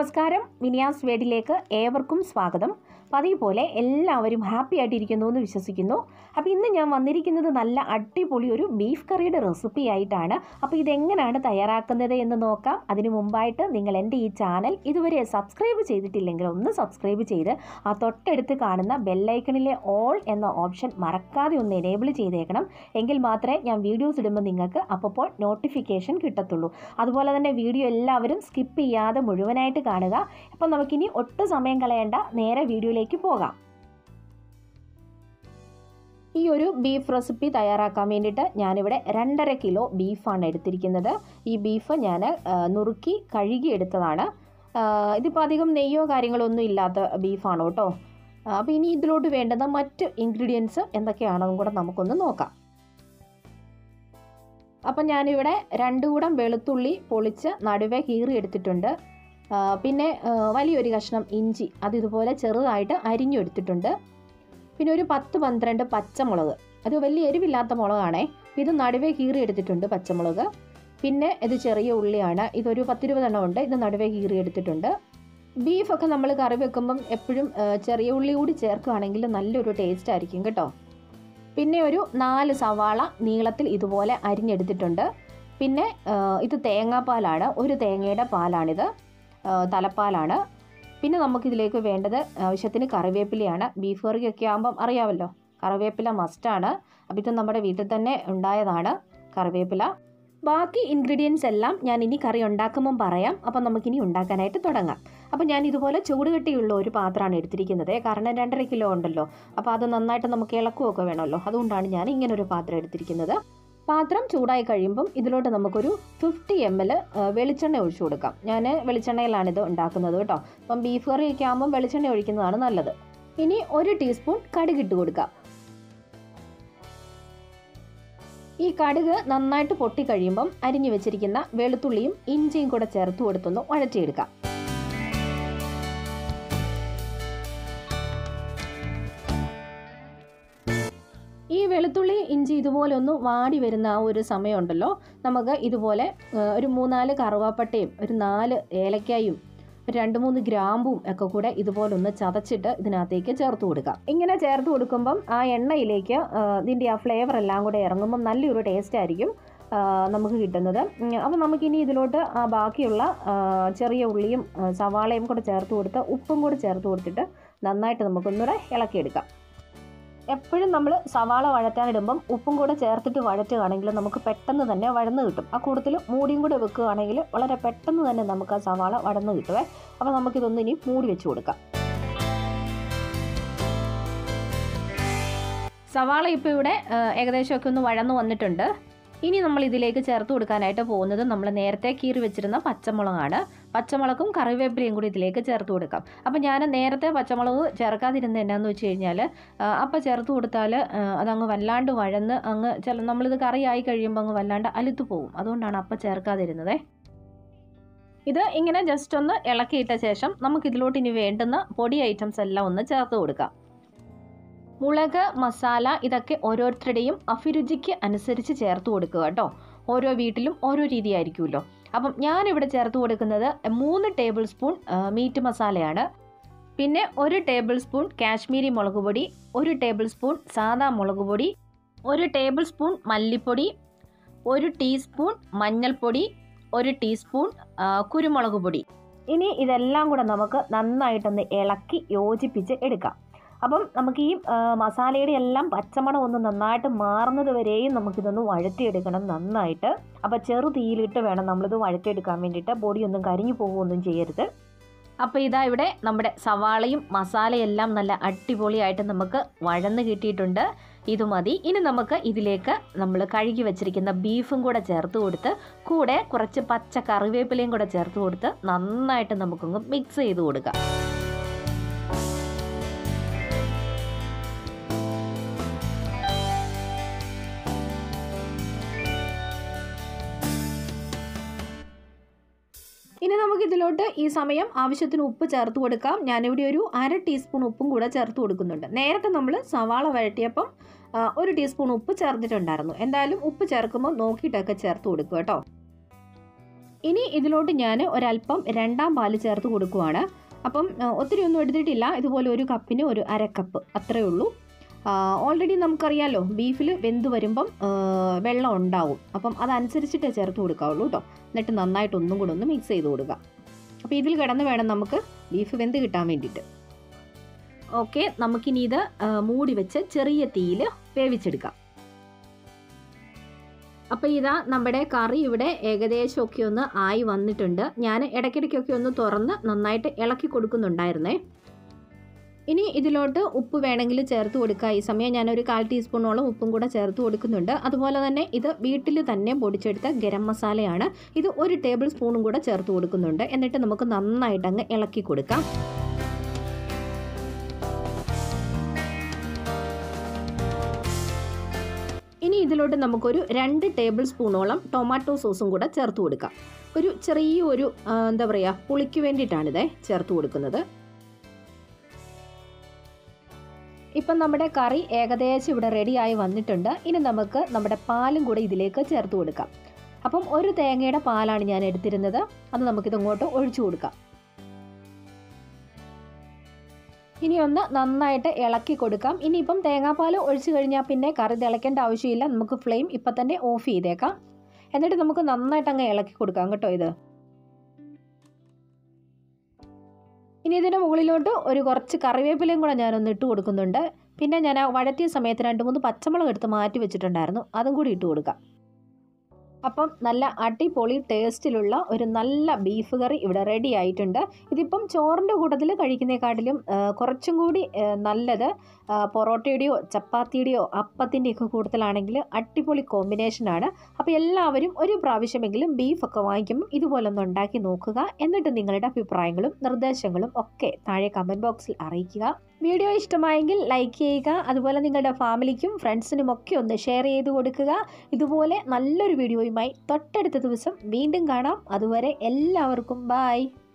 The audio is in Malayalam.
നമസ്കാരം വിനിയാസ് വേഡിലേക്ക് ഏവർക്കും സ്വാഗതം പതിവ് പോലെ എല്ലാവരും ഹാപ്പി ആയിട്ടിരിക്കുന്നു എന്ന് വിശ്വസിക്കുന്നു അപ്പോൾ ഇന്ന് ഞാൻ വന്നിരിക്കുന്നത് നല്ല അടിപൊളി ഒരു ബീഫ് കറിയുടെ റെസിപ്പി ആയിട്ടാണ് അപ്പോൾ ഇതെങ്ങനെയാണ് തയ്യാറാക്കുന്നത് എന്ന് നോക്കാം അതിനു മുമ്പായിട്ട് നിങ്ങൾ എൻ്റെ ഈ ചാനൽ ഇതുവരെ സബ്സ്ക്രൈബ് ചെയ്തിട്ടില്ലെങ്കിൽ ഒന്ന് സബ്സ്ക്രൈബ് ചെയ്ത് ആ തൊട്ടടുത്ത് കാണുന്ന ബെല്ലൈക്കണിലെ ഓൾ എന്ന ഓപ്ഷൻ മറക്കാതെ ഒന്ന് എനേബിൾ ചെയ്തേക്കണം എങ്കിൽ മാത്രമേ ഞാൻ വീഡിയോസ് ഇടുമ്പോൾ നിങ്ങൾക്ക് അപ്പോൾ നോട്ടിഫിക്കേഷൻ കിട്ടത്തുള്ളൂ അതുപോലെ തന്നെ വീഡിയോ എല്ലാവരും സ്കിപ്പ് ചെയ്യാതെ മുഴുവനായിട്ട് കാണുക അപ്പം നമുക്കിനി ഒട്ടും സമയം കളയേണ്ട നേരെ വീഡിയോയിലേക്ക് പോകാം ഈ ഒരു ബീഫ് റെസിപ്പി തയ്യാറാക്കാൻ വേണ്ടിയിട്ട് ഞാനിവിടെ രണ്ടര കിലോ ബീഫാണ് എടുത്തിരിക്കുന്നത് ഈ ബീഫ് ഞാൻ നുറുക്കി കഴുകി എടുത്തതാണ് ഇതിപ്പോൾ അധികം നെയ്യോ കാര്യങ്ങളോ ഒന്നും ഇല്ലാത്ത ബീഫാണ് കേട്ടോ അപ്പോൾ ഇനി ഇതിലോട്ട് വേണ്ടുന്ന മറ്റ് ഇൻഗ്രീഡിയൻസ് എന്തൊക്കെയാണെന്നും കൂടെ നമുക്കൊന്ന് നോക്കാം അപ്പം ഞാനിവിടെ രണ്ട് കൂടം വെളുത്തുള്ളി പൊളിച്ച് നടുവേ കീറി എടുത്തിട്ടുണ്ട് പിന്നെ വലിയൊരു കഷ്ണം ഇഞ്ചി അത് ഇതുപോലെ ചെറുതായിട്ട് അരിഞ്ഞെടുത്തിട്ടുണ്ട് പിന്നെ ഒരു പത്ത് പന്ത്രണ്ട് പച്ചമുളക് അത് വലിയ എരിവില്ലാത്ത മുളകാണേ ഇത് നടുവേ കീറി എടുത്തിട്ടുണ്ട് പച്ചമുളക് പിന്നെ ഇത് ചെറിയ ഉള്ളിയാണ് ഇതൊരു പത്തിരുപതെണ്ണം ഉണ്ട് ഇത് നടുവേ കീറി എടുത്തിട്ടുണ്ട് ബീഫൊക്കെ നമ്മൾ കറി വെക്കുമ്പം എപ്പോഴും ചെറിയ ഉള്ളി കൂടി ചേർക്കുകയാണെങ്കിൽ നല്ലൊരു ടേസ്റ്റ് ആയിരിക്കും കേട്ടോ പിന്നെ ഒരു നാല് സവാള നീളത്തിൽ ഇതുപോലെ അരിഞ്ഞെടുത്തിട്ടുണ്ട് പിന്നെ ഇത് തേങ്ങാപ്പാലാണ് ഒരു തേങ്ങയുടെ പാലാണിത് തലപ്പാലാണ് പിന്നെ നമുക്കിതിലേക്ക് വേണ്ടത് ആവശ്യത്തിന് കറിവേപ്പിലയാണ് ബീഫ് കറിയൊക്കെ ആകുമ്പം അറിയാമല്ലോ കറിവേപ്പില മസ്റ്റാണ് അപ്പോൾ ഇത് നമ്മുടെ വീട്ടിൽ തന്നെ ഉണ്ടായതാണ് കറിവേപ്പില ബാക്കി ഇൻഗ്രീഡിയൻസ് എല്ലാം ഞാൻ ഇനി കറി ഉണ്ടാക്കുമ്പം പറയാം അപ്പം നമുക്കിനി ഉണ്ടാക്കാനായിട്ട് തുടങ്ങാം അപ്പോൾ ഞാൻ ഇതുപോലെ ചൂടുകട്ടിയുള്ള ഒരു പാത്രമാണ് എടുത്തിരിക്കുന്നത് കാരണം രണ്ടര കിലോ ഉണ്ടല്ലോ അപ്പോൾ അത് നന്നായിട്ട് നമുക്ക് ഇളക്കുകയൊക്കെ വേണമല്ലോ അതുകൊണ്ടാണ് ഞാൻ ഇങ്ങനെ ഒരു പാത്രം എടുത്തിരിക്കുന്നത് പാത്രം ചൂടായി കഴിയുമ്പം ഇതിലോട്ട് നമുക്കൊരു ഫിഫ്റ്റി എം എൽ വെളിച്ചെണ്ണ ഒഴിച്ചു കൊടുക്കാം ഞാൻ വെളിച്ചെണ്ണയിലാണ് ഇത് ഉണ്ടാക്കുന്നത് കേട്ടോ അപ്പം ബീഫ് കറിയൊക്കെ ആകുമ്പം വെളിച്ചെണ്ണ ഒഴിക്കുന്നതാണ് നല്ലത് ഇനി ഒരു ടീസ്പൂൺ കടുക് ഇട്ട് കൊടുക്കാം ഈ കടുക് നന്നായിട്ട് പൊട്ടിക്കഴിയുമ്പം അരിഞ്ഞു വെച്ചിരിക്കുന്ന വെളുത്തുള്ളിയും ഇഞ്ചിയും കൂടെ ചേർത്ത് കൊടുത്തൊന്ന് വഴറ്റിയെടുക്കാം ഈ വെളുത്തുള്ളി ഇഞ്ചി ഇതുപോലെ ഒന്ന് വാടി വരുന്ന ആ ഒരു സമയമുണ്ടല്ലോ നമുക്ക് ഇതുപോലെ ഒരു മൂന്നാല് കറുവാപ്പട്ടയും ഒരു നാല് ഏലക്കായും ഒരു രണ്ട് മൂന്ന് ഗ്രാമ്പും ഒക്കെ കൂടെ ഇതുപോലെ ഒന്ന് ചതച്ചിട്ട് ഇതിനകത്തേക്ക് ചേർത്ത് കൊടുക്കാം ഇങ്ങനെ ചേർത്ത് കൊടുക്കുമ്പം ആ എണ്ണയിലേക്ക് ഇതിൻ്റെ ആ ഫ്ലേവർ എല്ലാം കൂടെ ഇറങ്ങുമ്പം നല്ലൊരു ടേസ്റ്റ് ആയിരിക്കും നമുക്ക് കിട്ടുന്നത് അപ്പോൾ നമുക്കിനി ഇതിലോട്ട് ആ ബാക്കിയുള്ള ചെറിയ ഉള്ളിയും സവാളയും കൂടെ ചേർത്ത് കൊടുത്ത് ഉപ്പും കൂടെ ചേർത്ത് കൊടുത്തിട്ട് നന്നായിട്ട് നമുക്കൊന്നുകൂടെ ഇളക്കിയെടുക്കാം എപ്പോഴും നമ്മൾ സവാള വഴറ്റാനിടുമ്പം ഉപ്പും കൂടെ ചേർത്തിട്ട് വഴറ്റുകയാണെങ്കിൽ നമുക്ക് പെട്ടെന്ന് തന്നെ വഴന്ന് കിട്ടും ആ കൂട്ടത്തിൽ മൂടിയും കൂടെ വെക്കുകയാണെങ്കിൽ വളരെ പെട്ടെന്ന് തന്നെ നമുക്ക് ആ സവാള വഴന്ന് കിട്ടുമേ അപ്പോൾ നമുക്കിതൊന്ന് ഇനി മൂടി വെച്ച് കൊടുക്കാം സവാള ഇപ്പോൾ ഇവിടെ ഏകദേശമൊക്കെ ഒന്ന് വഴന്ന് വന്നിട്ടുണ്ട് ഇനി നമ്മൾ ഇതിലേക്ക് ചേർത്ത് കൊടുക്കാനായിട്ട് പോകുന്നത് നമ്മൾ നേരത്തെ കീറി വെച്ചിരുന്ന പച്ചമുളകാണ് പച്ചമുളകും കറിവേപ്പിലയും കൂടി ഇതിലേക്ക് ചേർത്ത് കൊടുക്കാം അപ്പോൾ ഞാൻ നേരത്തെ പച്ചമുളക് ചേർക്കാതിരുന്നത് എന്നാന്ന് വെച്ച് കഴിഞ്ഞാൽ അപ്പം ചേർത്ത് കൊടുത്താൽ അതങ്ങ് വല്ലാണ്ട് വഴന്ന് അങ്ങ് ചില നമ്മളിത് കറി ആയി കഴിയുമ്പോൾ അങ്ങ് വല്ലാണ്ട് അലുത്തു പോകും അതുകൊണ്ടാണ് അപ്പം ചേർക്കാതിരുന്നത് ഇത് ഇങ്ങനെ ജസ്റ്റ് ഒന്ന് ഇളക്കിയിട്ട ശേഷം നമുക്കിതിലോട്ട് ഇനി വേണ്ടുന്ന പൊടി ഐറ്റംസ് എല്ലാം ഒന്ന് ചേർത്ത് കൊടുക്കാം മുളക് മസാല ഇതൊക്കെ ഓരോരുത്തരുടെയും അഭിരുചിക്ക് അനുസരിച്ച് ചേർത്ത് കൊടുക്കുക കേട്ടോ ഓരോ വീട്ടിലും ഓരോ രീതി ആയിരിക്കുമല്ലോ അപ്പം ഞാനിവിടെ ചേർത്ത് കൊടുക്കുന്നത് മൂന്ന് ടേബിൾ സ്പൂൺ മീറ്റ് മസാലയാണ് പിന്നെ ഒരു ടേബിൾ സ്പൂൺ കാശ്മീരി മുളക് പൊടി ഒരു ടേബിൾ സ്പൂൺ സാദാ മുളക് പൊടി ഒരു ടേബിൾ സ്പൂൺ മല്ലിപ്പൊടി ഒരു ടീസ്പൂൺ മഞ്ഞൾപ്പൊടി ഒരു ടീസ്പൂൺ കുരുമുളക് പൊടി ഇനി ഇതെല്ലാം കൂടെ നമുക്ക് നന്നായിട്ടൊന്ന് ഇളക്കി യോജിപ്പിച്ച് എടുക്കാം അപ്പം നമുക്ക് ഈ മസാലയുടെ എല്ലാം പച്ചമണം ഒന്ന് നന്നായിട്ട് മാറുന്നത് വരെയും നമുക്കിതൊന്ന് വഴറ്റിയെടുക്കണം നന്നായിട്ട് അപ്പോൾ ചെറു തീയിലിട്ട് വേണം നമ്മളിത് വഴറ്റിയെടുക്കാൻ വേണ്ടിയിട്ട് പൊടിയൊന്നും കരിഞ്ഞു പോകുകയൊന്നും ചെയ്യരുത് അപ്പോൾ ഇതാ ഇവിടെ നമ്മുടെ സവാളയും മസാലയെല്ലാം നല്ല അടിപൊളിയായിട്ട് നമുക്ക് വഴന്ന് കിട്ടിയിട്ടുണ്ട് ഇത് മതി ഇനി നമുക്ക് ഇതിലേക്ക് നമ്മൾ കഴുകി വെച്ചിരിക്കുന്ന ബീഫും കൂടെ ചേർത്ത് കൊടുത്ത് കൂടെ കുറച്ച് പച്ച കറിവേപ്പിലയും കൂടെ ചേർത്ത് കൊടുത്ത് നന്നായിട്ട് നമുക്കൊന്ന് മിക്സ് ചെയ്ത് കൊടുക്കാം ഇനി നമുക്ക് ഇതിലോട്ട് ഈ സമയം ആവശ്യത്തിന് ഉപ്പ് ചേർത്ത് കൊടുക്കാം ഞാനിവിടെ ഒരു അര ടീസ്പൂൺ ഉപ്പും കൂടെ ചേർത്ത് കൊടുക്കുന്നുണ്ട് നേരത്തെ നമ്മൾ സവാള വഴറ്റിയപ്പം ഒരു ടീസ്പൂൺ ഉപ്പ് ചേർത്തിട്ടുണ്ടായിരുന്നു എന്തായാലും ഉപ്പ് ചേർക്കുമ്പോൾ നോക്കിയിട്ടൊക്കെ ചേർത്ത് കൊടുക്കുക കേട്ടോ ഇനി ഇതിലോട്ട് ഞാൻ ഒരല്പം രണ്ടാം പാല് ചേർത്ത് കൊടുക്കുവാണ് അപ്പം ആ, ഒത്തിരി ഒന്നും എടുത്തിട്ടില്ല ഇതുപോലെ ഒരു കപ്പിന് ഒരു അര കപ്പ് അത്രയേ ഉള്ളൂ ഓൾറെഡി നമുക്കറിയാലോ ബീഫിൽ വെന്ത് വരുമ്പം ആ, വെള്ളം ഉണ്ടാവും അപ്പം അതനുസരിച്ചിട്ടേ ചേർത്ത് കൊടുക്കാവുള്ളൂ കേട്ടോ എന്നിട്ട് നന്നായിട്ട് ഒന്നും കൂടെ ഒന്ന് മിക്സ് ചെയ്ത് കൊടുക്കുക അപ്പോൾ ഇതിൽ കിടന്ന് വേണം നമുക്ക് ബീഫ് വെന്ത് കിട്ടാൻ വേണ്ടിയിട്ട് ഓക്കെ നമുക്കിനി ഇത് ആ, മൂടി വെച്ച് ചെറിയ തീയിൽ വേവിച്ചെടുക്കാം അപ്പോൾ ഇതാ നമ്മുടെ കറി ഇവിടെ ഏകദേശമൊക്കെ ഒന്ന് ആയി വന്നിട്ടുണ്ട് ഞാൻ ഇടയ്ക്കിടയ്ക്കൊക്കെ ഒന്ന് തുറന്ന് നന്നായിട്ട് ഇളക്കി കൊടുക്കുന്നുണ്ടായിരുന്നേ ഇനി ഇതിലോട്ട് ഉപ്പ് വേണമെങ്കിൽ ചേർത്ത് കൊടുക്കുക ഈ സമയം ഞാനൊരു കാൽ ടീസ്പൂണോളം ഉപ്പും കൂടെ ചേർത്ത് കൊടുക്കുന്നുണ്ട് അതുപോലെ തന്നെ ഇത് വീട്ടിൽ തന്നെ പൊടിച്ചെടുത്ത ഗരം മസാലയാണ് ഇത് ഒരു ടേബിൾ സ്പൂണും കൂടെ ചേർത്ത് കൊടുക്കുന്നുണ്ട് എന്നിട്ട് നമുക്ക് നന്നായിട്ട് അങ്ങ് ഇളക്കി കൊടുക്കാം ഇനി ഇതിലോട്ട് നമുക്കൊരു രണ്ട് ടേബിൾ സ്പൂണോളം ടൊമാറ്റോ സോസും കൂടെ ചേർത്ത് കൊടുക്കാം ഒരു ചെറിയ ഒരു ആ, എന്താ പറയുക പുളിക്ക് വേണ്ടിയിട്ടാണിത് ചേർത്ത് കൊടുക്കുന്നത് ഇപ്പം നമ്മുടെ കറി ഏകദേശം ഇവിടെ റെഡിയായി വന്നിട്ടുണ്ട് ഇനി നമുക്ക് നമ്മുടെ പാലും കൂടെ ഇതിലേക്ക് ചേർത്ത് കൊടുക്കാം അപ്പം ഒരു തേങ്ങയുടെ പാലാണ് ഞാൻ എടുത്തിരുന്നത് അത് നമുക്കിതങ്ങോട്ട് ഒഴിച്ചു കൊടുക്കാം ഇനി ഒന്ന് നന്നായിട്ട് ഇളക്കി കൊടുക്കാം ഇനിയിപ്പം തേങ്ങാപ്പാൽ ഒഴിച്ചു കഴിഞ്ഞാൽ പിന്നെ കറി തിളയ്ക്കേണ്ട ആവശ്യമില്ല നമുക്ക് ഫ്ലെയിം ഇപ്പം തന്നെ ഓഫ് ചെയ്തേക്കാം എന്നിട്ട് നമുക്ക് നന്നായിട്ട് അങ്ങ് ഇളക്കി കൊടുക്കാം കേട്ടോ ഇത് ഇനി ഇതിൻ്റെ മുകളിലോട്ട് ഒരു കുറച്ച് കറിവേപ്പിലയും കൂടെ ഞാനൊന്ന് ഇട്ട് കൊടുക്കുന്നുണ്ട് പിന്നെ ഞാൻ ആ വഴറ്റിയ സമയത്ത് രണ്ട് മൂന്ന് പച്ചമുളക് എടുത്ത് മാറ്റി വെച്ചിട്ടുണ്ടായിരുന്നു അതും കൂടി ഇട്ട് കൊടുക്കാം അപ്പം നല്ല അടിപൊളി ടേസ്റ്റിലുള്ള ഒരു നല്ല ബീഫ് കറി ഇവിടെ റെഡി ആയിട്ടുണ്ട് ഇതിപ്പം ചോറിൻ്റെ കൂട്ടത്തിൽ കഴിക്കുന്നതിനെക്കാട്ടിലും ആ, കുറച്ചും കൂടി ആ, നല്ലത് ആ, പൊറോട്ടയുടെയോ ചപ്പാത്തിയുടെയോ അപ്പത്തിൻ്റെയൊക്കെ കൂടുതലാണെങ്കിൽ അടിപൊളി കോമ്പിനേഷനാണ് അപ്പോൾ എല്ലാവരും ഒരു പ്രാവശ്യമെങ്കിലും ബീഫൊക്കെ വാങ്ങിക്കുമ്പോൾ ഇതുപോലെ ഒന്ന് ഉണ്ടാക്കി നോക്കുക എന്നിട്ട് നിങ്ങളുടെ അഭിപ്രായങ്ങളും നിർദ്ദേശങ്ങളും ഒക്കെ താഴെ കമൻറ്റ് ബോക്സിൽ അറിയിക്കുക വീഡിയോ ഇഷ്ടമായെങ്കിൽ ലൈക്ക് ചെയ്യുക അതുപോലെ നിങ്ങളുടെ ഫാമിലിക്കും ഫ്രണ്ട്സിനും ഒക്കെ ഒന്ന് ഷെയർ ചെയ്ത് കൊടുക്കുക ഇതുപോലെ നല്ലൊരു വീഡിയോയുമായി തൊട്ടടുത്ത ദിവസം വീണ്ടും കാണാം അതുവരെ എല്ലാവർക്കും ബായ്